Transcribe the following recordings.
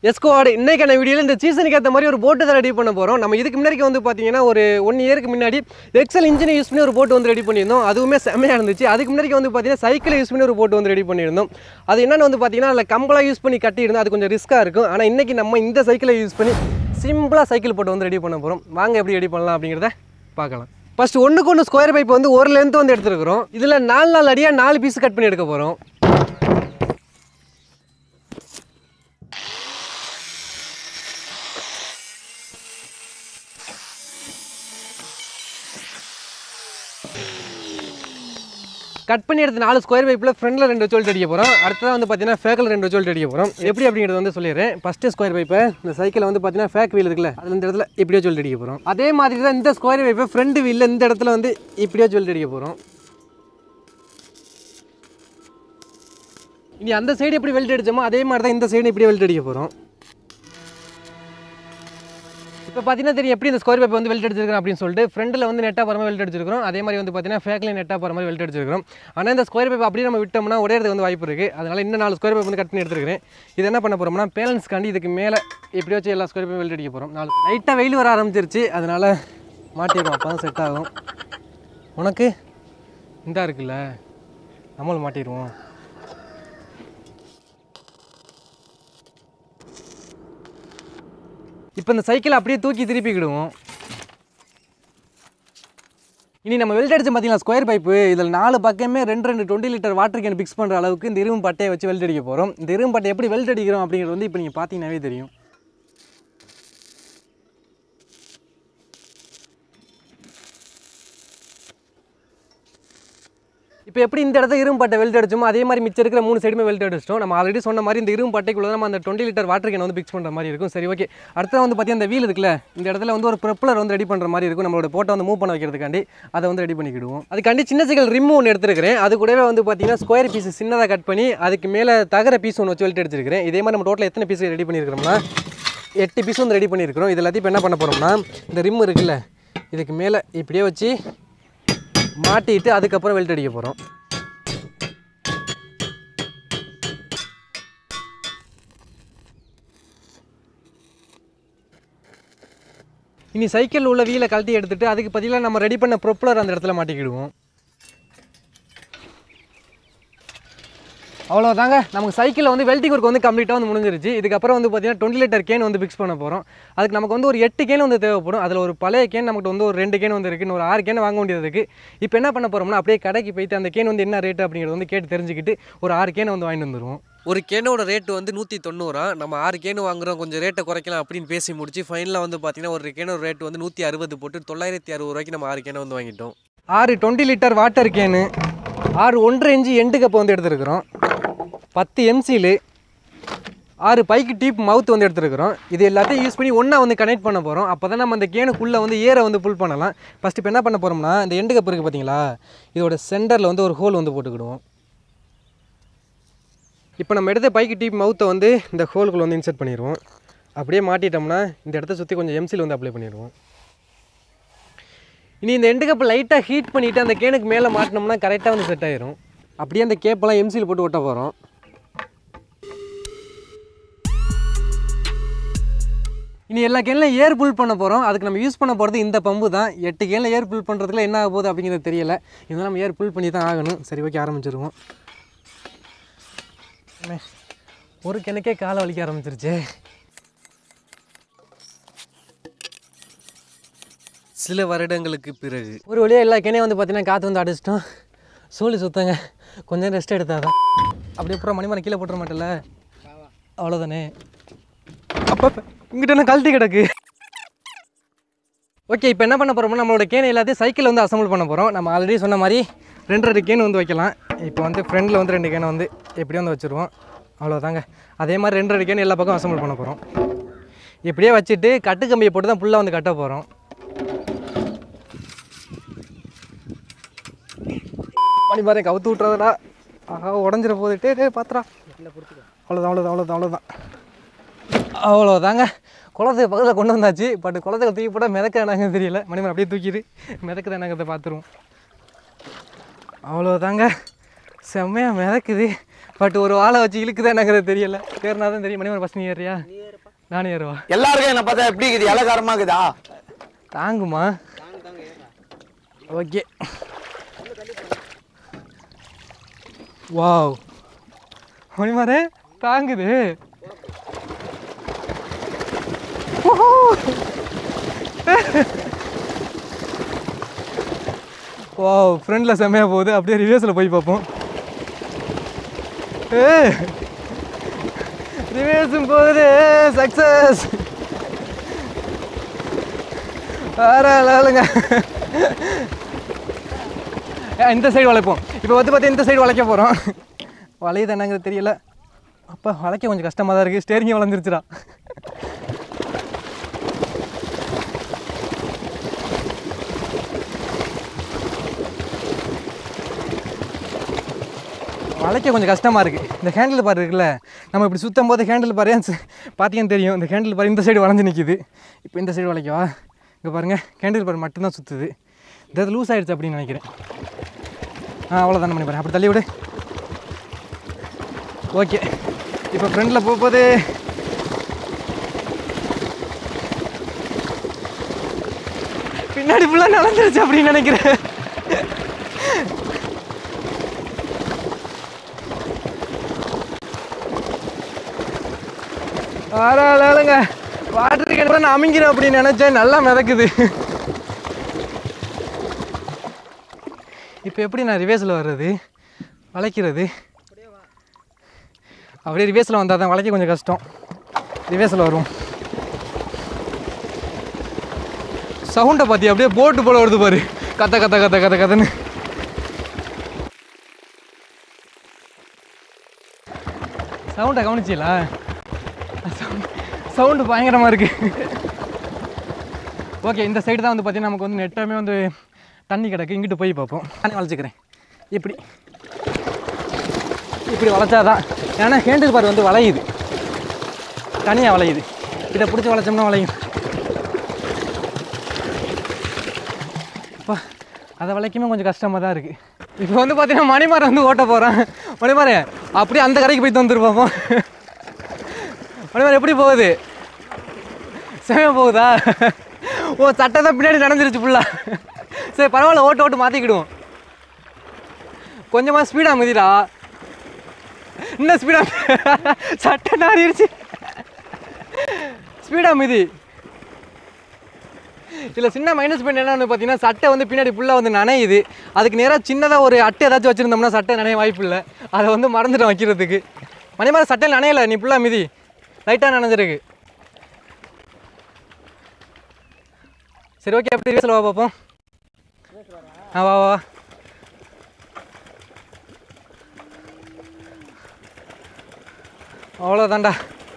எஸ்கோவாடு இன்னைக்கான வீடியோவில் இந்த சீசனுக்கு ஏற்ற மாதிரி ஒரு போட்டு தான் ரெடி பண்ண போகிறோம் நம்ம இதுக்கு முன்னாடி வந்து பார்த்தீங்கன்னா ஒரு ஒன் இயருக்கு முன்னாடி எக்ஸல் இன்ஜினை யூஸ் பண்ணி ஒரு போட்டு வந்து ரெடி பண்ணியிருந்தோம் அதுவுமே செம்மையாக இருந்துச்சு அதுக்கு முன்னாடி வந்து பார்த்தீங்கன்னா சைக்கிளை யூஸ் பண்ணி ஒரு போட்டு வந்து ரெடி பண்ணியிருந்தோம் அது என்னென்னு வந்து பார்த்தீங்கன்னா அதில் கம்பளாக யூஸ் பண்ணி கட்டியிருந்தோம் அது கொஞ்சம் ரிஸ்க்காக இருக்கும் ஆனால் இன்றைக்கி நம்ம இந்த சைக்கிளை யூஸ் பண்ணி சிம்பிளாக சைக்கிள் போட்டு வந்து ரெடி பண்ண போகிறோம் வாங்க எப்படி ரெடி பண்ணலாம் அப்படிங்கிறத பார்க்கலாம் ஃபர்ஸ்ட் ஒன்றுக்கு ஒன்று ஸ்கொயர் பைப் வந்து ஒரு லென்த் வந்து எடுத்துருக்குறோம் இதில் நாலு நாலு அடியாக நாலு பீஸ் கட் பண்ணி எடுக்க போகிறோம் கட் பண்ணி எடுத்து நாலு ஸ்கொயர் பைப்பில் ஃப்ரண்டில் ரெண்டு வச்சு அடிக்க போகிறோம் அடுத்ததான் வந்து பார்த்தீங்கன்னா ஃபேக்கில் ரெண்டு வச்சு அடிக்க போகிறோம் எப்படி அப்படிங்கிறது வந்து சொல்லிடுறேன் ஃபஸ்ட்டு ஸ்கொயர் பைப்பை இந்த சைக்கிளில் வந்து பார்த்தீங்கன்னா ஃபேக் வீல் இருக்குல்ல அதில் இந்த இடத்துல இப்படியே சொல்லிட்டு அடிக்க போகிறோம் அதே மாதிரி தான் இந்த ஸ்கொயர் பைப்பை ஃப்ரண்ட் வீலில் இந்த இடத்துல வந்து இப்படியே சொல்லிட்டு அடிக்க போகிறோம் இனி அந்த சைடு எப்படி வெல்ட் அடிச்சோமோ அதே மாதிரி தான் இந்த சைடு இப்படியே வெல்ட் அடிக்க போகிறோம் இப்போ பார்த்தீங்கன்னா தெரியும் எப்படி இந்த ஸ்கொயர் பைப் வந்து வெல்ட் அடிச்சிருக்கோம் அப்படின்னு சொல்லிட்டு ஃப்ரண்டில் வந்து நெட்டாக போகிற மாதிரி வெல்ட் அடிச்சிருக்கிறோம் அதே மாதிரி வந்து பார்த்தீங்கன்னா ஃபேக்லேயும் நெட்டாக போகிற மாதிரி வெல்ட் அடிச்சிருக்கிறோம் ஆனால் இந்த ஸ்கொயர் பைப் அப்படியே நம்ம விட்டோம்னா உடையறதுக்கு வந்து வாய்ப்பு இருக்குது அதனால் இன்னும் நாலு ஸ்கொயர் பைப் வந்து கட் பண்ணி எடுத்துருக்கிறேன் இது என்ன பண்ண போகிறோம்னா பேலன்ஸ்க்காண்டி இதுக்கு மேலே இப்படி வச்சு எல்லா ஸ்கொயர் பைப் வெல்ட் அடிக்க போகிறோம் நாலு லைட்டாக வெயில் வர ஆரம்பிச்சிருச்சு அதனால் மாட்டிடுவோம் அப்போ தான் செட் ஆகும் உனக்கு இந்தா இருக்குல்ல நம்மளும் மாட்டிடுவோம் இப்போ இந்த சைக்கிளை அப்படியே தூக்கி திருப்பிக்கிடுவோம் இனி நம்ம வெல்ட் அடிச்சு பார்த்தீங்களா ஸ்கொயர் பைப்பு இதில் நாலு பக்கமே ரெண்டு ரெண்டு twenty litre water can fix பண்ணுற அளவுக்கு இந்த இரும்பு பட்டையை வச்சு வெல்ட் அடிக்க போகிறோம் இந்த இரும்பு பட்டை எப்படி வெல்ட் அடிக்கிறோம் அப்படிங்கிறது வந்து இப்போ நீங்கள் பார்த்தீங்கன்னாவே தெரியும் இப்போ எப்படி இந்த இடத்துல இரும்பு பட்டை வெல்ட் அடிச்சோமோ அதே மாதிரி மிச்சம் இருக்கிற மூணு சைடுமே வெல்ட் அடிச்சிட்டோம் நம்ம ஆல்ரெடி சொன்ன மாதிரி இந்த இரும்பு பட்டைக்குள்ள நம்ம அந்த டுவெண்ட்டி லிட்டர் வாட்டர் கேன் வந்து பிக்ஸ் பண்ணுற மாதிரி இருக்கும் சரி ஓகே அடுத்து வந்து பார்த்தீங்கன்னா இந்த வீல் இருக்குல்ல இந்த இடத்துல வந்து ஒரு ப்ரெப்பலர் வந்து ரெடி பண்ணுற மாதிரி இருக்கும் நம்மளோட போட்டை வந்து மூவ் பண்ண வைக்கிறதுக்காண்டி அதை வந்து ரெடி பண்ணிக்கிடுவோம் அதுக்காண்டி சின்ன சைக்கிள் ரிம் ஒன்று எடுத்துருக்கிறேன் அது கூடவே வந்து பார்த்தீங்கன்னா ஸ்கொயர் பீஸ் சின்னதாக கட் பண்ணி அதுக்கு மேலே தகர பீஸ் ஒன்று வச்சு வெல்ட் அடிச்சிருக்கிறேன் இதே மாதிரி நம்ம டோட்டல் எத்தனை பீஸ் ரெடி பண்ணியிருக்கிறோம்னா எட்டு பீஸ் வந்து ரெடி பண்ணியிருக்கிறோம் இது எல்லாத்தையும் இப்போ என்ன பண்ண போகிறோம்னா இந்த ரிம் இருக்குல்ல இதுக்கு மேலே இப்படியே வச்சு மாட்டிட்டு அதுக்கப்புறம் வெல்ட் அடிக்க போகிறோம் இனி சைக்கிள் உள்ள வீலை கழட்டி எடுத்துட்டு அதுக்கு பதிலாக நம்ம ரெடி பண்ண ப்ரொப்பலர் அந்த இடத்துல மாட்டிக்கிடுவோம் அவ்வளோதாங்க நமக்கு சைக்கிளில் வந்து வெல்டிங் ஒர்க் வந்து கம்ப்ளீட்டாக வந்து முடிஞ்சிருச்சு இதுக்கப்புறம் வந்து பார்த்தீங்கன்னா டுவெண்ட்டி லிட்டர் கேன் வந்து ஃபிக்ஸ் பண்ண போகிறோம் அதுக்கு நமக்கு வந்து ஒரு எட்டு கேன் வந்து தேவைப்படும் அதில் ஒரு பழைய கேன் நமக்கு வந்து ஒரு ரெண்டு கேன் வந்து இருக்குது ஒரு ஆறு கேன் வாங்க வேண்டியது இருக்குது இப்போ என்ன பண்ண போகிறோம்னா அப்படியே கடைக்கு போயிட்டு அந்த கேன் வந்து என்ன ரேட்டு அப்படிங்கிறது வந்து கேட்டு தெரிஞ்சுக்கிட்டு ஒரு ஆறு கேனை வந்து வாங்கிட்டு வந்துடுவோம் ஒரு கேனோட ரேட்டு வந்து நூற்றி தொண்ணூறா நம்ம ஆறு கேனு வாங்குறோம் கொஞ்சம் ரேட்டை குறைக்கலாம் அப்படின்னு பேசி முடிச்சு ஃபைனலாக வந்து பார்த்தீங்கன்னா ஒரு கேனோட ரேட் வந்து நூற்றி அறுபது போட்டு தொள்ளாயிரத்தி அறுபது ரூபாய்க்கு நம்ம ஆறு கேனை வந்து வாங்கிட்டோம் ஆறு டுவெண்ட்டி லிட்டர் வாட்டர் கேனு ஆறு ஒன்றரை இன்ச்சு எண்டு கப் வந்து எடுத்துருக்குறோம் பத்து எம்சிலு ஆறு பைக்கு டீப் மவுத் வந்து எடுத்துருக்குறோம் இது எல்லாத்தையும் யூஸ் பண்ணி ஒன்றா வந்து கனெக்ட் பண்ண போகிறோம் அப்போ தான் நம்ம அந்த கேனுக்குள்ளே வந்து ஏரை வந்து புல் பண்ணலாம் ஃபஸ்ட்டு இப்போ என்ன பண்ண போகிறோம்னா இந்த எண்டு கப் இருக்குது பார்த்தீங்களா இதோட சென்டரில் வந்து ஒரு ஹோல் வந்து போட்டுக்கிடுவோம் இப்போ நம்ம எடுத்த பைக்கு டீப் மவுத்தை வந்து இந்த ஹோலுக்குள்ளே வந்து இன்சர்ட் பண்ணிடுவோம் அப்படியே மாட்டிட்டோம்னா இந்த இடத்த சுற்றி கொஞ்சம் எம்சில் வந்து அப்ளை பண்ணிடுவோம் இனி இந்த எண்டு கப்பை லைட்டாக ஹீட் பண்ணிவிட்டு அந்த கேனுக்கு மேலே மாட்டினோம்னா கரெக்டாக வந்து செட் ஆயிரும் அப்படியே அந்த கேப்பெல்லாம் எம்சியில் போட்டு ஒட்ட போகிறோம் இனி எல்லா கேனில் ஏர் புல் பண்ண போகிறோம் அதுக்கு நம்ம யூஸ் பண்ண போகிறது இந்த பம்பு தான் எட்டு கேனில் ஏர் புல் பண்ணுறதுல என்ன ஆக போகுது அப்படிங்கிறது தெரியல இருந்தாலும் நம்ம ஏர் புல் பண்ணி தான் ஆகணும் சரி ஓகே ஆரம்பிச்சிருவோம் அண்ணே, ஒரு கிணக்கே காலை வலிக்க ஆரம்பிச்சிருச்சு சில வருடங்களுக்கு பிறகு ஒரு வழியாக எல்லா கேனையும் வந்து பார்த்தீங்கன்னா காற்று வந்து அடிச்சிட்டோம் சூழி சுத்தங்க கொஞ்சம் ரெஸ்ட் எடுத்தாதான் அப்படி அப்புறம் மணிமரம் கீழே போட்டுற மாட்டேல அவ்வளோதானே அப்போ இங்கிட்ட என்ன கழட்டி கிடக்கு ஓகே இப்போ என்ன பண்ண போகிறோம்னா நம்மளோட கேனை எல்லாத்தையும் சைக்கிள் வந்து அசம்பிள் பண்ண போகிறோம் நம்ம ஆல்ரெடி சொன்ன மாதிரி ரெண்டு ரெண்டு கேன் வந்து வைக்கலாம் இப்போ வந்து ஃப்ரண்டில் வந்து ரெண்டு கேனை வந்து எப்படியும் வந்து வச்சுருவோம் அவ்வளோதாங்க அதே மாதிரி ரெண்டு ரெண்டு கேன் எல்லா பக்கம் அசம்பிள் பண்ண போகிறோம் இப்படியே வச்சுட்டு கட்டு கம்பியை போட்டு தான் ஃபுல்லாக வந்து கட்ட போகிறோம் மணி பாரு கவுத்து விட்றதுடா ஆஹா உடஞ்சிட போகுது டே டே பாத்துறா அவ்வளோதான் அவ்வளோதான் அவ்வளோதான் அவ்வளோதான் அவ்வளோதாங்க குளத்துக்கு பக்கத்தில் கொண்டு வந்தாச்சு பட் குளத்துக்கு தூக்கி போட்டால் மிதக்கிறானாங்க தெரியல மணிமணி அப்படியே தூக்கிடு மிதக்குதானாங்கிறத பார்த்துருவோம் அவ்வளோதாங்க செம்மையாக மிதக்குது பட் ஒரு வாழை வச்சு இழுக்குதானாங்கிறது தெரியல தேர்னா தான் தெரியும் மணிமணி பஸ் நீ ஏறியா நானே ஏறுவா எல்லாருக்கும் என்ன பார்த்தா எப்படி இருக்குது இலக்காரமா இருக்குதா தாங்குமா ஓகே வாவ் மணிமாரே தாங்குது வாவ் ஃப்ரெண்டில் செம்மையாக போகுது அப்படியே ரிவேர்ஸில் போய் பார்ப்போம் ஏ ரிவேர்ஸும் போகுது சக்ஸஸ் வேற லெவலுங்க ஏ, இந்த சைடு வளைப்போம் இப்போ வந்து பார்த்து இந்த சைடு வளைக்க போகிறோம் வளையுது என்னங்கிறது தெரியல அப்போ வளைக்க கொஞ்சம் கஷ்டமாக தான் இருக்குது ஸ்டேரிங் வளர்ந்துருச்சுடா வளைக்க கொஞ்சம் கஷ்டமாக இருக்குது இந்த ஹேண்டில் பார் இருக்குல்ல நம்ம இப்படி சுற்றும் போது ஹேண்டில் பாரு பார்த்தீங்கன்னு தெரியும் இந்த ஹேண்டில் பார் இந்த சைடு வளைஞ்சு நிற்கிது இப்போ இந்த சைடு வளைக்கவா இங்கே பாருங்கள் ஹேண்டில் பார் மட்டும்தான் சுற்றுது இந்த லூஸ் ஆயிடுச்சு அப்படின்னு நினைக்கிறேன் ஆ அவ்வளோதான் பண்ணி பாரு அப்படி தள்ளி விடு ஓகே இப்போ ஃப்ரெண்டில் போகும்போது பின்னாடி ஃபுல்லாக நடந்துருச்சு அப்படின்னு நினைக்கிறேன் பரவாயில்லைங்க வாட்டர் கேன் நான் அமைக்கிறேன் அப்படின்னு நினச்சேன் நல்லா மிதக்குது இப்போ எப்படி நான் ரிவேஸில் வர்றது வளைக்கிறது அப்படியே ரிவேஸில் வந்தால் தான் வளைக்க கொஞ்சம் கஷ்டம் ரிவேஸில் வரும் சவுண்டை பார்த்தி அப்படியே போட்டு போல வருது பாரு கத்த கத்த கத்த கத்த கத்தன்னு சவுண்டை கவனிச்சிங்களா சவுண்டு பயங்கரமாக இருக்குது ஓகே இந்த சைடு தான் வந்து பார்த்தீங்கன்னா நமக்கு வந்து நெட்டாமே வந்து தண்ணி கிடக்கு இங்கிட்டு போய் பார்ப்போம் தண்ணி வளைச்சிக்கிறேன் இப்படி இப்படி வளைச்சாதான் ஏன்னா ஹேண்டில் பார் வந்து வளையுது தனியாக வளையுது இதை பிடிச்சி வளைச்சோம்னா வளையும் அப்பா அதை வளைக்குமே கொஞ்சம் கஷ்டமாக தான் இருக்குது இப்போ வந்து பார்த்தீங்கன்னா மணிமாரை வந்து ஓட்ட போகிறேன் மணிமாரே அப்படியே அந்த கடைக்கு போய் தந்துரு பார்ப்போம் மணிமார் எப்படி போகுது செமையா போகுதா ஓ சட்டை தான் பின்னாடி நடந்துருச்சு ஃபுல்லாக சரி பரவாயில்ல ஓட்டு ஓட்டு மாற்றிக்கிடுவோம் கொஞ்சமாக ஸ்பீடாக மிதிடா இன்னும் ஸ்பீடாக சட்டை நாரிடுச்சு ஸ்பீடாக மிதி இதில் சின்ன மைனஸ் பாயிண்ட் என்னன்னு பார்த்தீங்கன்னா சட்டை வந்து பின்னாடி ஃபுல்லாக வந்து நனையுது அதுக்கு நேராக சின்னதாக ஒரு அட்டை ஏதாச்சும் வச்சுருந்தோம்னா சட்டை நனைய வாய்ப்பு இல்லை அதை வந்து மறந்துட்டோம் வைக்கிறதுக்கு மணிமாரி சட்டையில் நனையலை நீ ஃபுல்லாக மிதி லைட்டாக நனைஞ்சிருக்கு சரி ஓகே அப்படி ரேஸில் வா பார்ப்போம் ஆ வா வா வா. அவ்வளோதான்டா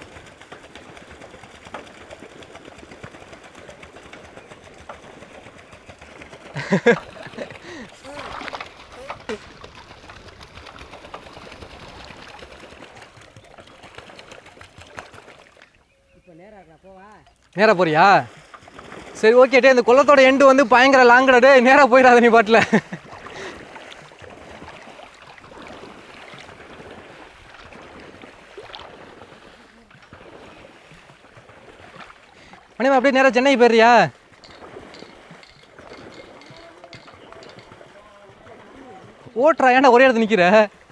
நேராக போறியா சரி ஓகே டே இந்த குளத்தோட எண்டு வந்து பயங்கர லாங்கடா டே நேராக போயிடாத நீ பாட்டில் மணிமா அப்படியே நேராக சென்னை போயிடுறியா ஓட்டுறா ஏன்டா ஒரே இடத்துல நிற்கிற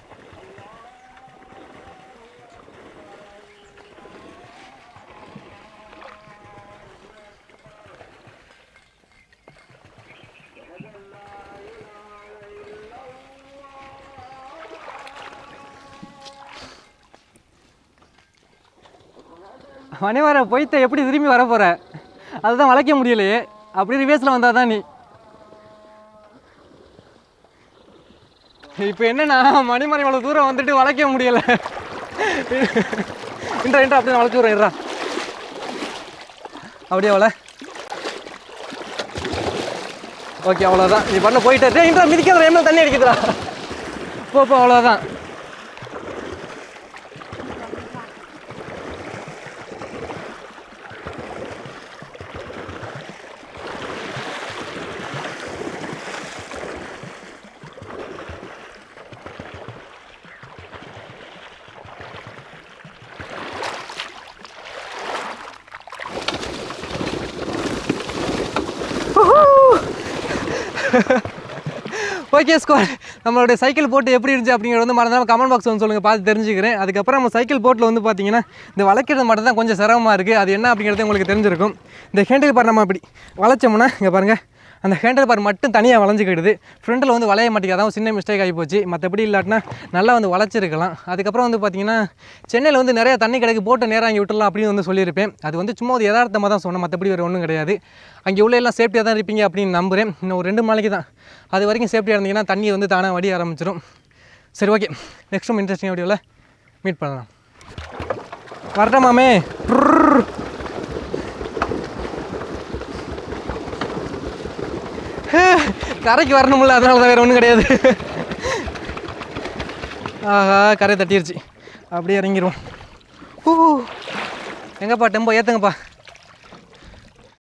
மணிவர போய்த்த எப்படி திரும்பி வர போற அதுதான் வளைக்க முடியலையே அப்படியே ரிவேஸில் வந்தால் தான் நீ இப்போ என்னன்னா மணிமறை இவ்வளோ தூரம் வந்துட்டு வளைக்க முடியலை இன்றா இன்றா அப்படியே வளைச்சு விட்றேன் இறா அப்படியே அவளை ஓகே அவ்வளோதான் நீ பண்ண போயிட்டு டேய், இன்றா மிதிக்காத என்ன தண்ணி அடிக்குதுடா போ போ அவ்வளோதான் ஓகே ஸ்கோர் நம்மளுடைய சைக்கிள் போட்டு எப்படி இருந்துச்சு அப்படிங்கிறது வந்து மறந்தாமல் கமெண்ட் பாக்ஸ் வந்து சொல்லுங்கள் பார்த்து தெரிஞ்சுக்கிறேன் அதுக்கப்புறம் நம்ம சைக்கிள் போட்டில் வந்து பார்த்தீங்கன்னா இந்த வளைக்கிறது மட்டும் தான் கொஞ்சம் சிரமமாக இருக்குது அது என்ன அப்படிங்கிறது உங்களுக்கு தெரிஞ்சிருக்கும் இந்த ஹேண்டில் பார் நம்ம அப்படி வளைச்சோம்னா இங்கே பாருங்கள் அந்த ஹேண்டில் பார் மட்டும் தனியாக வளைஞ்சிக்கிடுது ஃப்ரண்ட்டில் வந்து வளைய மாட்டேங்குது அதான் ஒரு சின்ன மிஸ்டேக் ஆகி போச்சு மற்றபடி இல்லாட்டினா நல்லா வந்து வளைச்சிருக்கலாம் அதுக்கப்புறம் வந்து பார்த்தீங்கன்னா சென்னையில் வந்து நிறைய தண்ணி கிடைக்கு போட்டு நேரம் அங்கே விட்டுலாம் அப்படின்னு வந்து சொல்லியிருப்பேன் அது வந்து சும்மா ஒரு யதார்த்தமாக தான் சொன்னேன் மற்றபடி வேறு ஒன்றும் கிடையாது அங்கே உள்ள எல்லாம் சேஃப்டியாக தான் இருப்பீங்க அப்படின்னு நம்புகிறேன் இன்னும் ஒரு ரெண்டு நாளைக்கு தான் அது வரைக்கும் சேஃப்டியாக இருந்தீங்கன்னா தண்ணி வந்து தானாக வடி ஆரம்பிச்சிடும் சரி ஓகே நெக்ஸ்ட் டைம் இன்ட்ரெஸ்டிங் வீடியோவில் மீட் பண்ணலாம் வரட்டமாமே கரைக்கு வரணும்ல அதனால தான் வேறு ஒன்றும் கிடையாது ஆஹா கரை தட்டிருச்சு அப்படியே இறங்கிடுவோம் ஊ எங்கப்பா டெம்போ ஏற்றுங்கப்பா